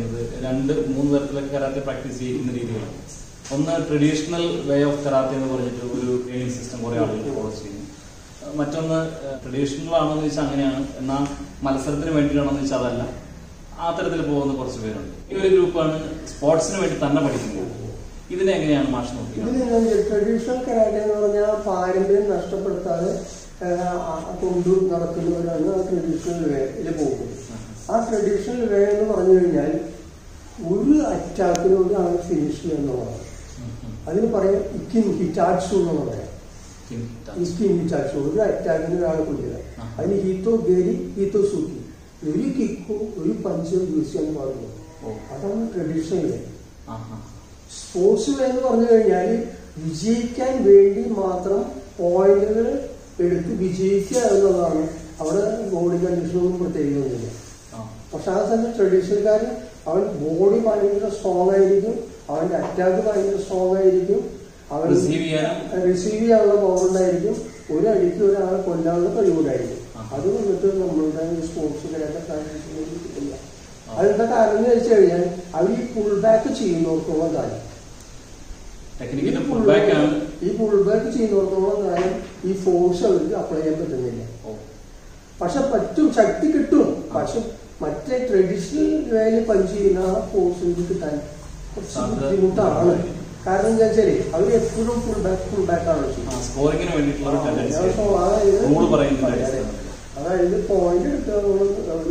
പറയുന്നത് രണ്ട് മൂന്ന് തരത്തിലൊക്കെ കരാത്തെ പ്രാക്ടീസ് ചെയ്യുന്ന രീതികളാണ് ഒന്ന് ട്രഡീഷണൽ വേ ഓഫ് കരാത്തെ എന്ന് പറഞ്ഞിട്ട് ഒരു ട്രെയിനിങ് സിസ്റ്റം കുറെ ആളുകൾ ഫോളോ ചെയ്യുന്നു മറ്റൊന്ന് ട്രഡീഷണൽ ആണോ എന്ന് വെച്ചാൽ അങ്ങനെയാണ് എന്നാൽ മത്സരത്തിന് വേണ്ടിയിട്ടാണോ എന്ന് വെച്ചാൽ അതല്ല ആ തരത്തിൽ പോകുന്ന കുറച്ച് പേരുണ്ട് ഈ ഒരു ഗ്രൂപ്പാണ് സ്പോർട്സിന് വേണ്ടി തന്നെ പഠിക്കുന്നത് ഇതിനെ എങ്ങനെയാണ് മാഷ് നോക്കിയത് ഇതിൽ ട്രഡീഷണൽ കരാട്ടെ എന്ന് പറഞ്ഞാൽ പാരമ്പര്യം നഷ്ടപ്പെടുത്താതെ ആ, ആ, കൊണ്ടു നടക്കുന്നവരാണ് ആ ട്രഡീഷണൽ വേയിൽ പോകുന്നത് ആ ട്രഡീഷണൽ വേ എന്ന് പറഞ്ഞു കഴിഞ്ഞാൽ ഒരു അറ്റാക്കിനോട് ആണ് ഫിനിഷ് ചെയ്യുക എന്നുള്ളതാണ് അതിന് പറയാം ഇക്കിൻ ഹിറ്റാറ്റ്സു എന്ന് പറയാം ഇക്കിൻ ഹിറ്റാറ്റ്സു ഒരു അറ്റാക്കിന് ഒരാളെ കൊല്ലുക ആ. അതിന് ഹീത്തോ ഗേരി ഹീത്തോ സൂക്കി ഒരു കിക്കോ ഒരു പഞ്ചോ യൂസ് ചെയ്യാൻ പാടുള്ളൂ ഓ. അതാണ് ട്രഡീഷണൽ വേ ആ ആ സ്പോർട്സ് എന്ന് പറഞ്ഞു കഴിഞ്ഞാൽ വിജയിക്കാൻ വേണ്ടി മാത്രം പോയിന്റുകൾ എടുത്ത് വിജയിക്കുക എന്നുള്ളതാണ് അവിടെ ബോഡി കണ്ടീഷനൊന്നും പ്രത്യേകമൊന്നുമില്ല ആ പക്ഷെ ആ സമയത്ത് ട്രഡീഷണൽക്കാരൻ അവൻ ബോഡി ഭയങ്കര സ്ട്രോങ് ആയിരിക്കും അവന്റെ അറ്റാക്ക് ഭയങ്കര സ്ട്രോങ് ആയിരിക്കും അവൻ Receive ചെയ്യാനും- റിസീവ് ചെയ്യാനുള്ള പവർ ഉണ്ടായിരിക്കും ഒരു അടിക്ക് ഒരാളെ കൊല്ലാനുള്ള കഴിവുണ്ടായിരിക്കും ആ. അത് വന്നിട്ട് നമ്മളുടെ സ്പോർട്സ് പ്രാക്ടീസിലേക്ക് കിട്ടില്ല ആ. അതെന്താ കാരണം എന്ന് വെച്ച് കഴിഞ്ഞാൽ അവർ ഈ പുൾ ബാക്ക് ചെയ്യുന്നവർക്കുള്ള കാര്യം ടെക്നിക്കിന്റെ ഫുൾ ബാക്ക് ആണ് ഈ പുൾ ബാക്ക് ചെയ്യുന്നിടത്തോളം കാലം ഈ ഫോഴ്സ് അവർക്ക് അപ്ലൈ ചെയ്യാൻ പറ്റുന്നില്ല ഓ പക്ഷെ പറ്റും ശക്തി കിട്ടും പക്ഷെ മറ്റേ ട്രഡീഷണൽ വേലി പഞ്ച് ചെയ്യുന്ന ആ ഫോഴ്സ് കിട്ടാൻ കുറച്ച് സാധ്യത ബുദ്ധിമുട്ടാണ് കാരണം എന്താ വെച്ചാല് അവർ എപ്പോഴും ഫുൾ ബാക്ക് ഫുൾ ബാക്ക് ആണ് ആ ചെയ്യുന്നത് സ്കോറിങ്ങിന് വേണ്ടിയിട്ടുള്ള ഒരു ടെൻഡൻസി അപ്പൊ അതായത് റൂള് പറയുന്ന അതെ, അതെ. അതായത് പോയിന്റ് എടുക്കുക എന്നുള്ള ഒരു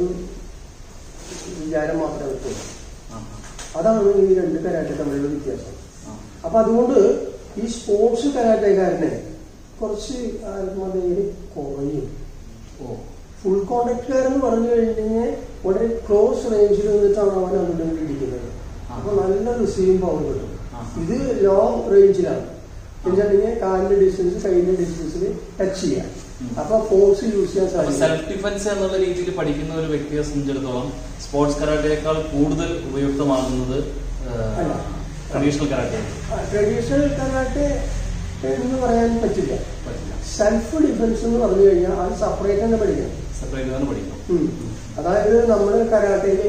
വിചാരം മാത്രമേ പറ്റുള്ളൂ ആ അതാണ് ഈ രണ്ട് കരാട്ടെ തമ്മിലുള്ള വ്യത്യാസം ആ അപ്പൊ അതുകൊണ്ട് ഈ സ്പോർട്സ് കരാട്ടക്കാരന് കുറച്ച് ആത്മധൈര്യം കുറയും ഓ ഫുൾ കോണ്ടാക്ടുകാരൻ എന്ന് പറഞ്ഞു കഴിഞ്ഞാൽ വളരെ ക്ലോസ് റേഞ്ചിൽ നിന്നിട്ടാണ് അവൻ അതിനുള്ളിൽ ഇരിക്കുന്നത് അപ്പൊ നല്ല റിസീവിംഗ് പവർ കിട്ടും ആ. ഇത് ലോങ് റേഞ്ചിലാണ് എന്നുവെച്ചിട്ടുണ്ടെങ്കിൽ കാലിന്റെ ഡിസ്റ്റൻസ് കൈയിന്റെ ഡിസ്റ്റൻസിൽ ടച്ച് ചെയ്യാം ഉം. അപ്പൊ ഫോഴ്സ് യൂസ് ചെയ്യാൻ സാധിക്കും സെൽഫ് ഡിഫൻസ് എന്നുള്ള രീതിയിൽ പഠിക്കുന്ന ഒരു വ്യക്തിയെ സംബന്ധിച്ചിടത്തോളം സ്പോർട്സ് കരാട്ടയേക്കാൾ കൂടുതൽ ഉപയുക്തമാകുന്നത് അല്ല. ട്രഡീഷണൽ കരാട്ടെ ട്രഡീഷണൽ കരാട്ടെ എന്ന് പറയാൻ പറ്റില്ല പറ്റില്ല സെൽഫ് ഡിഫൻസ് എന്ന് പറഞ്ഞു കഴിഞ്ഞാൽ അത് സെപ്പറേറ്റ് തന്നെ പഠിക്കണം സെപ്പറേറ്റ് തന്നെ പഠിക്കണം ഉം. അതായത് നമ്മൾ കരാട്ടയില്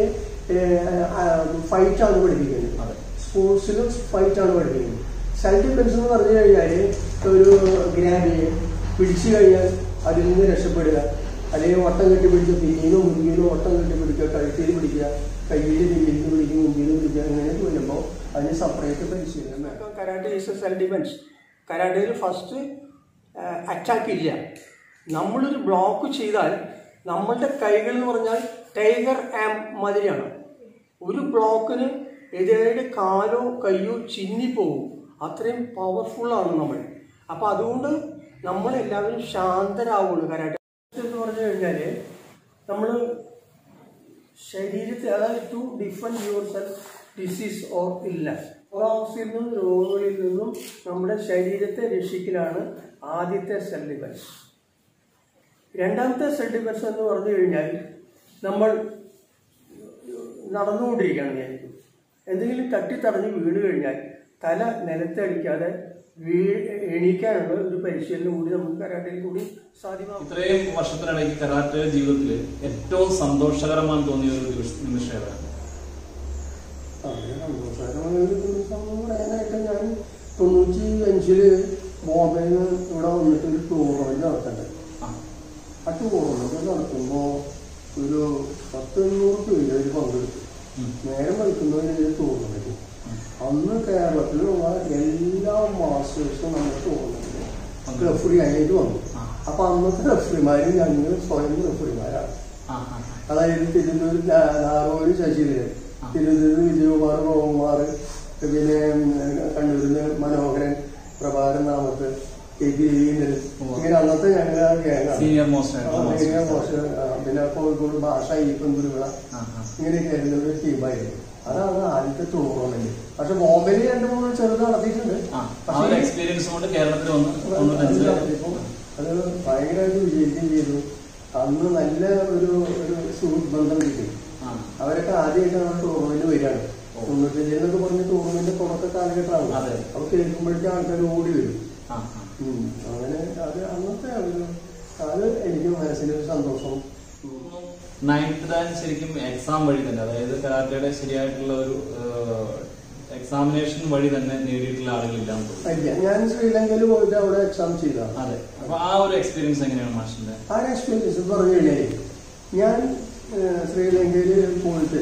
ഫൈറ്റ് ആണ് പഠിപ്പിക്കുന്നത് അതെ സ്പോർട്സിൽ ഫൈറ്റ് ആണ് പഠിപ്പിക്കുന്നത് സെൽഫ് ഡിഫൻസ് എന്ന് പറഞ്ഞു കഴിഞ്ഞാൽ ഒരു ഗ്രാബ് പിടിച്ചു കഴിഞ്ഞാൽ അതിൽ നിന്ന് രക്ഷപ്പെടുക അല്ലെങ്കിൽ വട്ടം കെട്ടി പിടിക്കുക പിന്നീനോ മുന്നിലോ വട്ടം കെട്ടി പിടിക്കുക കഴുത്തിൽ പിടിക്കുക കയ്യിൽ പിന്നിൽ പിടിക്കുക മുന്നിൽ പിടിക്കുക അങ്ങനെ വരുമ്പോൾ അതിന് സെപ്പറേറ്റ് പരിശീലനം വേണം കരാട്ടെ ഈസ് സെൽഫ് ഡിഫൻസ് കരാട്ടയിൽ ഫസ്റ്റ് അറ്റാക്ക് ഇല്ല നമ്മളൊരു ബ്ലോക്ക് ചെയ്താൽ നമ്മളുടെ കൈകൾ എന്ന് പറഞ്ഞാൽ ടൈഗർ ആം മാതിരിയാണ് ഒരു ബ്ലോക്കിന് എതിരായിട്ട് കാലോ കയ്യോ ചിന്നിപ്പോവും അത്രയും പവർഫുള്ളാണ് നമ്മൾ അപ്പോൾ അതുകൊണ്ട് നമ്മളെല്ലാവരും ശാന്തരാവുള്ളൂ കരാട്ടെ എന്ന് പറഞ്ഞു കഴിഞ്ഞാൽ നമ്മൾ ശരീരത്തെ അതായത് to defend yourself disease or illness രോഗത്തിൽ നിന്നും രോഗങ്ങളിൽ നിന്നും നമ്മുടെ ശരീരത്തെ രക്ഷിക്കലാണ് ആദ്യത്തെ സെൽ ഡിഫൻസ് രണ്ടാമത്തെ സെൽ ഡിഫൻസ് എന്ന് പറഞ്ഞു കഴിഞ്ഞാൽ നമ്മൾ നടന്നുകൊണ്ടിരിക്കുകയാണ് വിചാരിക്കും എന്തെങ്കിലും തട്ടിത്തടഞ്ഞ് വീണ് കഴിഞ്ഞാൽ തല നിലത്തടിക്കാതെ വീ എണീക്കാനുള്ള ഒരു പരിശീലനം കൂടി നമുക്ക് കരാട്ടയിൽ കൂടി സാധ്യമാകും ഇത്രയും വർഷത്തിനിടയ്ക്ക് കരാട്ടെ ജീവിതത്തിൽ ഏറ്റവും സന്തോഷകരമായി തോന്നിയ ഒരു ദിവസ- നിമിഷം ഏതാണ് വളരെ സന്തോഷകരമായ ഒരു ദിവസം എന്ന് പറയാനായിട്ട് ഞാൻ തൊണ്ണൂറ്റി അഞ്ചില് ബോംബെയിൽ നിന്ന് ഇവിടെ വന്നിട്ട് ഒരു ടൂർണമെന്റ് നടത്തണ്ടേ ആ ആ ടൂർണമെന്റ് നടത്തുമ്പോൾ ഒരു പത്തെണ്ണൂറ് പേര് അതിൽ പങ്കെടുത്തു ഉം. നേരം കളിക്കുന്നതിന് ടൂർണമെന്റ് അന്ന് കേരളത്തിലുള്ള എല്ലാ മാസ്റ്റേഴ്സും നമ്മുടെ ടൂർണമെന്റിൽ റെഫറി ആയിട്ട് വന്നു ആ. അപ്പൊ അന്നത്തെ റെഫറിമാര് ഞങ്ങൾ സ്വയം റെഫറിമാരാണ് ആ ആ അതായത് തിരുവനന്തപുരം നാഗോര് ശശിധരൻ ആ. തിരുവനന്തപുരം വിജയകുമാർ ഗോകുമാർ പിന്നെ ഉം, കണ്ണൂരിൽ നിന്ന് മനോഹരൻ പ്രഭാകരൻ നാമത്ത് കെ പി രവീന്ദ്രൻ ഉവ്വ. ഇങ്ങനെ അന്നത്തെ ഞങ്ങൾ ഗ്യാങ്ങാണ് സീനിയർ മോസ്റ്റ് ആ, സീനിയർ മോശം പിന്നെ കോഴിക്കോട് ഭാഷ ഈപ്പന്തുരുവിള ആ ആ ഇങ്ങനെയൊക്കെ ആയിരുന്ന ഒരു ടീമായിരുന്നു അതാണ് ആദ്യത്തെ ടൂർണമെന്റ് പക്ഷെ ബോംബെയിൽ രണ്ട് മൂന്ന് ചെറുത് നടത്തിയിട്ടുണ്ട് ആ ആ പക്ഷേ ഒരു എക്സ്പീരിയൻസ് കൊണ്ട് കേരളത്തിൽ വന്ന് അത് തൊണ്ണൂറ്റഞ്ചില് നടത്തിയപ്പോൾ അത് ഭയങ്കരമായിട്ട് വിജയിക്കുകയും ചെയ്തു അന്ന് നല്ല ഒരു ഒരു സുഹൃത്ത് ബന്ധം കിട്ടി ആ അവരൊക്കെ ആദ്യമായിട്ട് നമ്മുടെ ടൂർണമെന്റ് വരികയാണ് ഓ. തൊണ്ണൂറ്റഞ്ചിൽ എന്നൊക്കെ പറഞ്ഞ ടൂർണമെന്റ് തുടക്ക കാലഘട്ടമാണ് അതെ. അപ്പൊ കേൾക്കുമ്പോഴേക്കും ആൾക്കാർ ഓടി വരും ആ ആ ഉം. അങ്ങനെ അത് അന്നത്തെ ഒരു അത് എനിക്ക് മനസ്സിനൊരു സന്തോഷം നയൻത് ഡാൻ ശരിക്കും എക്സാം വഴി തന്നെ അതായത് കരാട്ടയുടെ ശരിയായിട്ടുള്ള ഒരു എക്സാമിനേഷൻ വഴി തന്നെ നേടിയിട്ടുള്ള ആളുകളില്ലാന്ന് തോന്നുന്നു ഇല്ല ഞാൻ ശ്രീലങ്കയിൽ പോയിട്ട് അവിടെ എക്സാം ചെയ്തതാണ് അതെ അപ്പൊ ആ ഒരു എക്സ്പീരിയൻസ് എങ്ങനെയാണ് മാഷിന്റെ ആ ഒരു എക്സ്പീരിയൻസ് പറഞ്ഞു കഴിഞ്ഞാൽ ഞാൻ ഏഹ്, ശ്രീലങ്കയിൽ പോയിട്ട്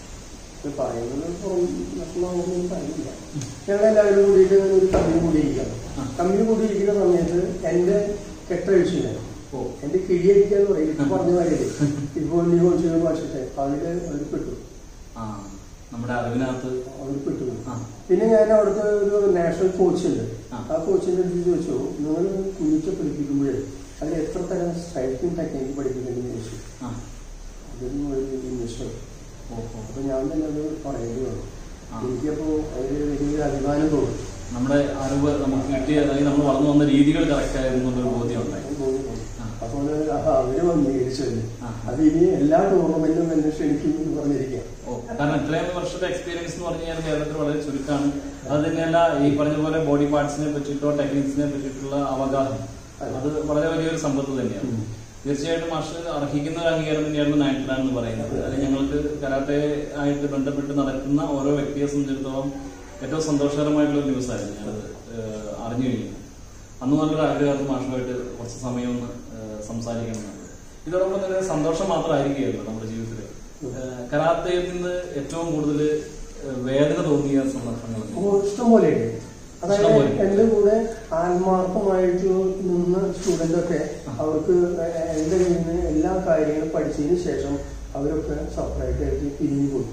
ഇത് പറയുന്നത് പുറം നഷ്ടമാകുമെന്ന് പറയുന്നില്ല ഞങ്ങളെല്ലാവരും കൂടിയിട്ട് ഒരു കമ്പനി കൂടിയിരിക്കാം ആ. കമ്പനി കൂടിയിരിക്കുന്ന സമയത്ത് എൻ്റെ കെട്ടഴിച്ചു ഞാൻ ഓ എന്റെ കിഴിയടിക്കാന്ന് പറയും ഇപ്പൊ പറഞ്ഞ മാതിരി ഇപ്പൊ നീ കുറച്ച് ഭാഷത്തെ അതില് അവർ പെട്ടു ആ നമ്മുടെ അറിവിനകത്ത് അവർ പെട്ടു ആ പിന്നെ ഞാൻ അവിടുത്തെ ഒരു നാഷണൽ കോച്ച് ഉണ്ട് ആ. ആ കോച്ചിന്റെ അടുത്ത് ചോദിച്ചു നിങ്ങൾ കുഞ്ഞിക്ക് പഠിപ്പിക്കുമ്പോഴേ അതിൽ എത്ര തരം സ്ട്രൈക്കിംഗ് ടെക്നിക്ക് പഠിപ്പിക്കണമെന്ന് ചോദിച്ചു ആ അതൊന്നും ഒരു ഇംഗ്ലീഷ് ഓ ഓ അപ്പൊ ഞാൻ തന്നെ അത് പറയേണ്ടി വന്നു ആ. എനിക്കപ്പോ അതിൽ വലിയൊരു അഭിമാനം തോന്നി നമ്മുടെ അറിവ് നമുക്ക് കിട്ടിയ അതായത് നമ്മൾ വളർന്നു വന്ന രീതികൾ കറക്റ്റ് ആയിരുന്നു എന്നുള്ളൊരു ബോധ്യം ഉണ്ടായി ഞാൻ തോന്നി തോന്നി. ആ. അപ്പൊ അത് അവര് അംഗീകരിച്ചത് ആ. അത് ഇനി എല്ലാ ടൂർണമെന്റും എന്നെ ക്ഷണിക്കും എന്ന് പറഞ്ഞിരിക്കുക ഓ കാരണം ഇത്രയും വർഷത്തെ എക്സ്പീരിയൻസ് എന്ന് പറഞ്ഞു കഴിഞ്ഞാൽ കേരളത്തിൽ വളരെ ചുരുക്കമാണ് അത് തന്നെയല്ല ഈ പറഞ്ഞ പോലെ ബോഡി പാർട്സിനെ പറ്റിയിട്ടോ ടെക്നിക്സിനെ പറ്റിയിട്ടുള്ള അവഗാഹം അത് വളരെ വലിയൊരു സമ്പത്ത് തന്നെയാണ് ഉം. തീർച്ചയായിട്ടും മാഷ് അർഹിക്കുന്ന ഒരു അംഗീകാരം തന്നെയായിരുന്നു നയൻത് റാൻ എന്ന് പറയുന്നത് അത് ഞങ്ങൾക്ക് കരാട്ടെ ആയിട്ട് ബന്ധപ്പെട്ട് നടക്കുന്ന ഓരോ വ്യക്തിയെ സംബന്ധിച്ചിടത്തോളം ഏറ്റവും സന്തോഷകരമായിട്ടുള്ള ഒരു ന്യൂസ് ആയിരുന്നു ഞാനത് ഏഹ്, അറിഞ്ഞു കഴിഞ്ഞു അന്ന് നല്ലൊരു ആഗ്രഹമായിരുന്നു മാഷുമായിട്ട് കുറച്ച് സമയം ഒന്ന് ഏഹ്, സംസാരിക്കണമെന്നുണ്ട് ഇതോടൊപ്പം തന്നെ സന്തോഷം മാത്രമായിരിക്കുകയല്ലോ നമ്മുടെ ജീവിതത്തിൽ ഏഹ്, കരാത്തയിൽ നിന്ന് ഏറ്റവും കൂടുതൽ ഏഹ്, വേദന തോന്നിയ സന്ദർഭങ്ങൾ ഓ, ഇഷ്ടംപോലെയുണ്ട് അതായത് ഇഷ്ടംപോലെ. എന്റെ കൂടെ ആത്മാർത്ഥമായിട്ട് നിന്ന സ്റ്റുഡന്റ് ഒക്കെ അവർക്ക് എന്റെ കയ്യിൽ നിന്ന് എല്ലാ കാര്യങ്ങളും പഠിച്ചതിന് ശേഷം അവരൊക്കെ സെപ്പറേറ്റ് ആയിട്ട് പിരിഞ്ഞു പോയി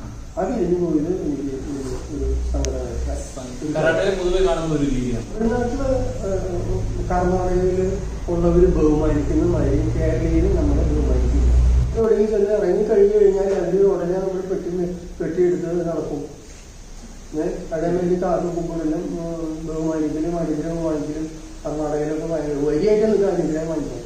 ആ പിരിഞ്ഞു പോയത് എനിക്ക് ഒരു ഒരു സങ്കടമായി കരാട്ടയിൽ പൊതുവെ കാണുന്ന ഒരു രീതിയാണ് തമിഴ്നാട്ടില് ഏഹ്, കർണാടകയിൽ ഉള്ളവര് ബഹുമാനിക്കുന്ന മാതിരി കേരളയിൽ നമ്മളെ ബഹുമാനിക്കില്ല എവിടെയെങ്കിലും ചെന്ന് ഇറങ്ങി കഴിഞ്ഞു കഴിഞ്ഞാൽ അതിൽ ഉടനെ നമ്മൾ പെട്ടി പെട്ടിയെടുത്ത് നടക്കും ഏഹ് അതേമാതിരി കാർന്ന് കുമ്പിടെല്ലാം ബഹുമാനിക്കലും അനുഗ്രഹം വാങ്ങിക്കലും കർണാടകയിലൊക്കെ ഭയങ്കര വരിയായിട്ട് നമുക്ക് അനുഗ്രഹം വാങ്ങിക്കാം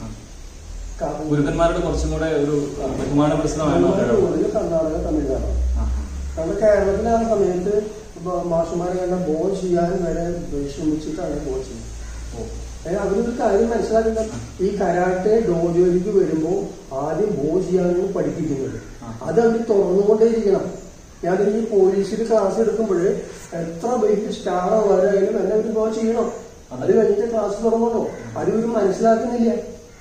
കാരണം ഗുരുക്കന്മാരുടെ കുറച്ചും കൂടെ ഒരു ബഹുമാന പ്രശ്നമാണ് കൂടുതൽ കർണാടക തമിഴ്നാട് നമ്മുടെ കേരളത്തിലെ ആ സമയത്ത് ഇപ്പൊ മാഷുമാരെ കണ്ട ബോൾ ചെയ്യാൻ വരെ വിഷമിച്ചിട്ടാണ് ബോൾ ചെയ്യുന്നത് അതായത് അവരൊരു കാര്യം മനസ്സിലാക്കേണ്ട ഈ കരാട്ടെ ഡോജോയിലേക്ക് വരുമ്പോൾ ആദ്യം ബോൾ ചെയ്യാനാണ് പഠിപ്പിക്കുന്നത് ആ. അത് അവർ തുറന്നുകൊണ്ടേയിരിക്കണം ഞാൻ ഈ പോലീസിൽ ക്ലാസ് എടുക്കുമ്പോൾ എത്ര വലിയ സ്റ്റാർ ആവാരായാലും എന്നെ ഒരു ബോൾ ചെയ്യണം അത് കഴിഞ്ഞിട്ട് ക്ലാസ് തുടങ്ങണോ അത് ഇവർ മനസ്സിലാക്കുന്നില്ല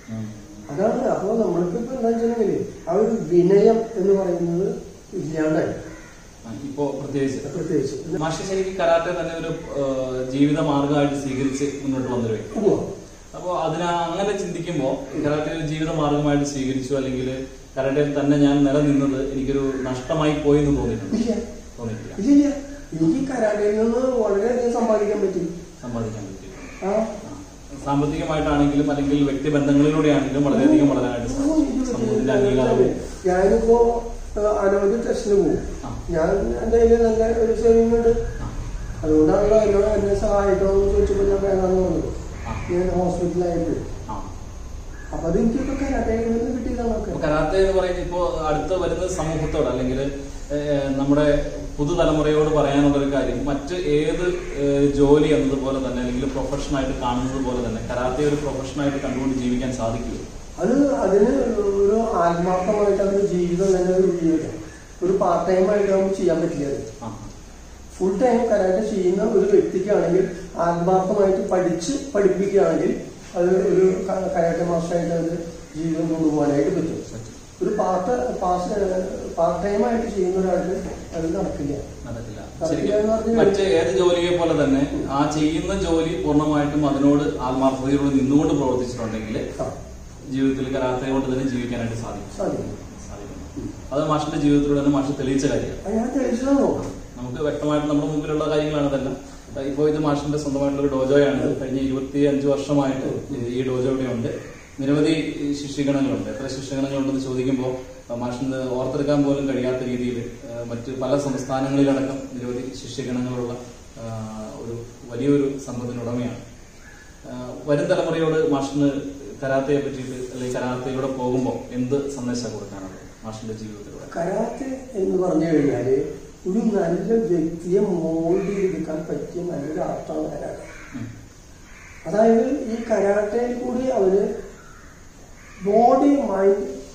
അതാണ് അപ്പോൾ നമ്മൾക്ക് ഇപ്പൊ എന്താ വെച്ചിട്ടുണ്ടെങ്കിൽ ആ ഒരു വിനയം എന്ന് പറയുന്നത് ഇല്ലാണ്ടായി ഇപ്പോ പ്രത്യേകിച്ച് പ്രത്യേകിച്ച് മാഷി ശരിക്കും കരാട്ടെ തന്നെ ഒരു ഏഹ്, ജീവിത മാർഗമായിട്ട് സ്വീകരിച്ച് മുന്നോട്ട് വന്നൊരു വ്യക്തി ഉവ്വ. അപ്പോൾ അതിന് അങ്ങനെ ചിന്തിക്കുമ്പോൾ കരാട്ടെ ഒരു ജീവിത മാർഗമായിട്ട് സ്വീകരിച്ചു അല്ലെങ്കിൽ കരാട്ടയിൽ തന്നെ ഞാൻ നിലനിന്നത് എനിക്കൊരു നഷ്ടമായി പോയി എന്ന് തോന്നിയിട്ടുണ്ട് ഇല്ല തോന്നിയിട്ടില്ല ഇല്ലില്ല എനിക്ക് കരാട്ടയിൽ നിന്ന് വളരെയധികം സമ്പാദിക്കാൻ പറ്റി സമ്പാദിക്കാൻ പറ്റിയിട്ടുണ്ട് ആ ആ. സാമ്പത്തികമായിട്ടാണെങ്കിലും അല്ലെങ്കിൽ വ്യക്തിബന്ധങ്ങളിലൂടെയാണെങ്കിലും വളരെയധികം വളരാനായിട്ട് ഓ, സാധിച്ചു ഇത് സമൂഹത്തിന്റെ അംഗീകാരവും ഞാനിപ്പോ ആ, അനവധി ടെസ്റ്റിന് പോകും ആ. ഞാൻ എന്റെ കയ്യിൽ നല്ല ഒരു സേവിങ് ഉണ്ട് ആ. അതുകൊണ്ടാണല്ലോ എന്നോട് എന്നെ സഹായിക്കണോ എന്ന് ചോദിച്ചപ്പോൾ ഞാൻ വേണമെന്ന് പറഞ്ഞു ആ. ഞാൻ ഹോസ്പിറ്റലായിട്ട് ആ അപ്പൊ അത് എനിക്കൊക്കെ കരാട്ടയിൽ നിന്ന് കിട്ടിയതാണ് ഒക്കെ അപ്പൊ കരാത്തെ എന്ന് പറയുന്നത് ഇപ്പോ അടുത്ത് വരുന്ന സമൂഹത്തോട് അല്ലെങ്കിൽ ഏഹ്, നമ്മുടെ പുതുതലമുറയോട് പറയാനുള്ള ഒരു കാര്യം മറ്റ് ഏത് ഏഹ്, ജോലി എന്നതുപോലെ തന്നെ അല്ലെങ്കിൽ പ്രൊഫഷനായിട്ട് കാണുന്നത് പോലെ തന്നെ കരാത്തെ ഒരു പ്രൊഫഷനായിട്ട് കണ്ടുകൊണ്ട് ജീവിക്കാൻ സാധിക്കുമോ അത് അതിന് ഒരു ആത്മാർത്ഥമായിട്ട് അതിന് ജീവിതം തന്നെ ഒരു ജീവിതം ഒരു പാർട്ട് ടൈം ആയിട്ട് നമുക്ക് ചെയ്യാൻ പറ്റില്ല അത് ആ ഫുൾ ടൈം കരാട്ടെ ചെയ്യുന്ന ഒരു വ്യക്തിക്കാണെങ്കിൽ ആത്മാർത്ഥമായിട്ട് പഠിച്ച് പഠിപ്പിക്കുകയാണെങ്കിൽ അത് ഒരു ക- കരാട്ടെ മാസ്റ്ററായിട്ട് അത് ജീവിതം കൊണ്ടുപോകാനായിട്ട് പറ്റും പറ്റും. ഒരു പാർട്ട് പാസ് പാർട്ട് ടൈം ആയിട്ട് ചെയ്യുന്ന ഒരാൾക്ക് അത് നടക്കില്ല നടക്കില്ല നടക്കില്ല എന്ന് ശരിക്കും പറഞ്ഞാൽ മറ്റ് ഏത് ജോലിയെ പോലെ തന്നെ ആ ചെയ്യുന്ന ജോലി പൂർണ്ണമായിട്ടും അതിനോട് ആത്മാർത്ഥതയോട് നിന്നുകൊണ്ട് പ്രവർത്തിച്ചിട്ടുണ്ടെങ്കിൽ ആ, ജീവിതത്തിൽ കരാത്തെ കൊണ്ട് തന്നെ ജീവിക്കാനായിട്ട് സാധിക്കും സാധിക്കും സാധിക്കും അത് മാഷിന്റെ ജീവിതത്തിലൂടെ തന്നെ മാഷ് തെളിയിച്ച കാര്യമാണ് അത് ഞാൻ തെളിച്ചതാണോ നമുക്ക് വ്യക്തമായിട്ട് നമ്മുടെ മുമ്പിലുള്ള കാര്യങ്ങളാണ് ഇതെല്ലാം ഇപ്പോൾ ഇത് മാഷിന്റെ സ്വന്തമായിട്ടുള്ള ഒരു ഡോജോയാണ് ഇത് കഴിഞ്ഞ ഇരുപത്തി അഞ്ച് വർഷമായിട്ട് ഈ ഡോജോ ഇവിടെ ഉണ്ട് നിരവധി ശിഷ്യഗണങ്ങളുണ്ട് എത്ര ശിഷ്യഗണങ്ങളുണ്ടെന്ന് ചോദിക്കുമ്പോൾ മാഷിന് ഓർത്തെടുക്കാൻ പോലും കഴിയാത്ത രീതിയിൽ മറ്റ് പല സംസ്ഥാനങ്ങളിലടക്കം നിരവധി ശിഷ്യഗണങ്ങളുള്ള ആ, ഒരു വലിയൊരു സമ്പത്തിനുടമയാണ് ആ, വരും തലമുറയോട് മാഷിന് കരാത്തയെ പറ്റിയിട്ട് അല്ലെങ്കിൽ കരാത്തയിലൂടെ പോകുമ്പോൾ എന്ത് സന്ദേശം കൊടുക്കാനുള്ളത് മാഷിന്റെ ജീവിതത്തിലൂടെ കരാത്തെ എന്ന് പറഞ്ഞു കഴിഞ്ഞാല് ഒരു നല്ല വ്യക്തിയെ മോൾഡ് ചെയ്തെടുക്കാൻ പറ്റിയ നല്ലൊരു ആർട്ടാണ് കരാട്ടെ ഉം. അതായത് ഈ കരാട്ടയിൽ കൂടി അവര് ബോഡി മൈൻഡ്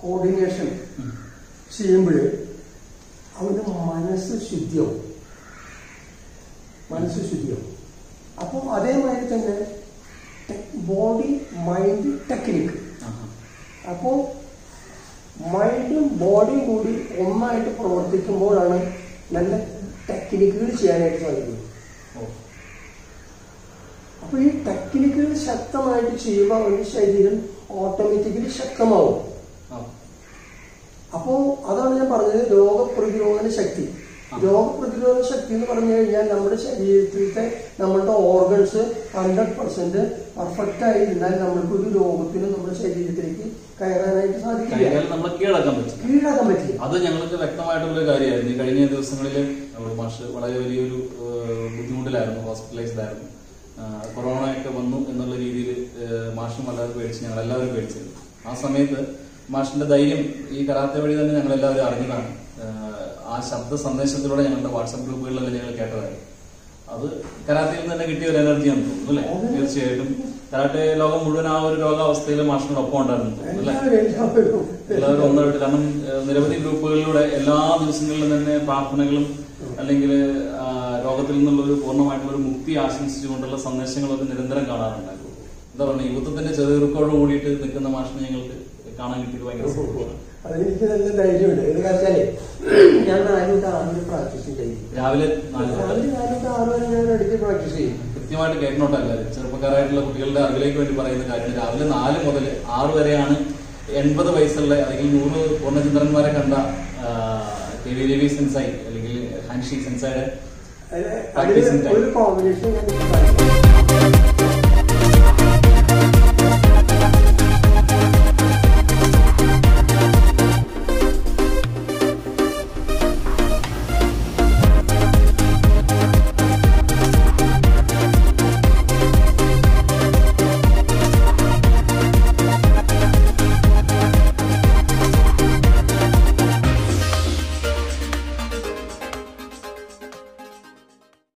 കോർഡിനേഷൻ ചെയ്യുമ്പോൾ അവന്റെ മനസ്സ് ശുദ്ധിയാവും മനസ്സ് ശുദ്ധിയാവും അപ്പോൾ അതേമാതിരി തന്നെ ബോഡി മൈൻഡ് ടെക്നിക്ക് ആഹാ. അപ്പോൾ മൈൻഡും ബോഡിയും കൂടി ഒന്നായിട്ട് പ്രവർത്തിക്കുമ്പോഴാണ് നല്ല ടെക്നിക്കുകൾ ചെയ്യാനായിട്ട് സാധിക്കുന്നത് ഓ. അപ്പോൾ ഈ ടെക്നിക്കുകൾ ശക്തമായിട്ട് ചെയ്യുമ്പോൾ അവന്റെ ശരീരം ഓട്ടോമാറ്റിക്കലി ശക്തമാവും ആ. അപ്പോൾ അതാണ് ഞാൻ പറഞ്ഞത് രോഗപ്രതിരോധന ശക്തി ആ. രോഗപ്രതിരോധ ശക്തി എന്ന് പറഞ്ഞു കഴിഞ്ഞാൽ നമ്മുടെ ശരീരത്തിലത്തെ നമ്മളുടെ ഓർഗൻസ് ഹൺഡ്രഡ് പെർസെന്റ് പെർഫെക്റ്റ് ആയി ഇരുന്നാൽ നമ്മൾക്ക് ഒരു രോഗത്തിനും നമ്മുടെ ശരീരത്തിലേക്ക് കയറാനായിട്ട് സാധിക്കില്ല കൈകാലം നമ്മളെ കീഴടക്കാൻ പറ്റും കീഴടക്കാൻ പറ്റില്ല അത് ഞങ്ങൾക്ക് വ്യക്തമായിട്ടുള്ള ഒരു കാര്യമായിരുന്നു ഈ കഴിഞ്ഞ ദിവസങ്ങളിൽ മാഷ് വളരെ വലിയൊരു ഏഹ്, ബുദ്ധിമുട്ടിലായിരുന്നു ഹോസ്പിറ്റലൈസ്ഡ് ആയിരുന്നു ആഹ്, കൊറോണ ഒക്കെ വന്നു എന്നുള്ള രീതിയിൽ മാഷും വല്ലാതെ പേടിച്ച് ഞങ്ങൾ എല്ലാവരും പേടിച്ചിരുന്നു ആ സമയത്ത് മാഷിന്റെ ധൈര്യം ഈ കരാത്തെ വഴി തന്നെ ഞങ്ങൾ എല്ലാവരും അറിഞ്ഞതാണ് ആഹ്, ആ ശബ്ദ സന്ദേശത്തിലൂടെ ഞങ്ങളുടെ വാട്സപ്പ് ഗ്രൂപ്പുകളിലെല്ലാം ഞങ്ങൾ കേട്ടതായിരുന്നു അത് കരാത്തയിൽ നിന്ന് തന്നെ കിട്ടിയ ഒരു എനർജിയാണെന്ന് തോന്നുന്നു അല്ലേ തീർച്ചയായിട്ടും കരാട്ടെ ലോകം മുഴുവൻ ആ ഒരു രോഗാവസ്ഥയിൽ മാഷിനോടൊപ്പം ഉണ്ടായിരുന്നു തോന്നുന്നു അല്ലേ എല്ലാവരും എല്ലാവരും എല്ലാവരും ഒന്നായിട്ട് കാരണം ഏഹ്, നിരവധി ഗ്രൂപ്പുകളിലൂടെ എല്ലാ ദിവസങ്ങളിലും തന്നെ പ്രാർത്ഥനകളും അല്ലെങ്കിൽ ആ, രോഗത്തിൽ നിന്നുള്ള ഒരു പൂർണ്ണമായിട്ടുള്ള ഒരു മുക്തി ആശംസിച്ചുകൊണ്ടുള്ള സന്ദേശങ്ങളൊക്കെ നിരന്തരം കാണാറുണ്ടായിരുന്നു എന്താ പറയുക യുവത്വത്തിന്റെ ചെറുക്കോട് കൂടിയിട്ട് നിൽക്കുന്ന മാഷിനെ ഞങ്ങൾക്ക് കാണാൻ കിട്ടിയത് ഭയങ്കര സന്തോഷമാണ്. അതെനിക്ക് നല്ല ധൈര്യമുണ്ട് എന്ന് വെച്ചാലേ ഞാൻ നാല് തൊട്ട് ആറ് വരെ പ്രാക്ടീസ് ചെയ്യും രാവിലെ നാല് മുതൽ രാവിലെ നാല് തൊട്ട് ആറ് വരെ ഞാൻ ഇടയ്ക്ക് പ്രാക്ടീസ് ചെയ്യും കൃത്യമായിട്ട് കേൾക്കണോട്ടോ എല്ലാവരും ചെറുപ്പക്കാരായിട്ടുള്ള കുട്ടികളുടെ അറിവിലേക്ക് വേണ്ടി പറയുന്ന കാര്യം രാവിലെ നാല് മുതൽ ആറ് വരെയാണ് എൺപത് വയസ്സുള്ള അല്ലെങ്കിൽ നൂറ് പൂർണ്ണചന്ദ്രന്മാരെ കണ്ട ആ, കെ വി രവി സെൻസായി അല്ലെങ്കിൽ ഹൻഷി സെൻസായുടെ അതില് Practicing അതില് time. ഒരു കോമ്പിനേഷൻ ഞാൻ നിങ്ങൾക്ക് കാണിക്കാം.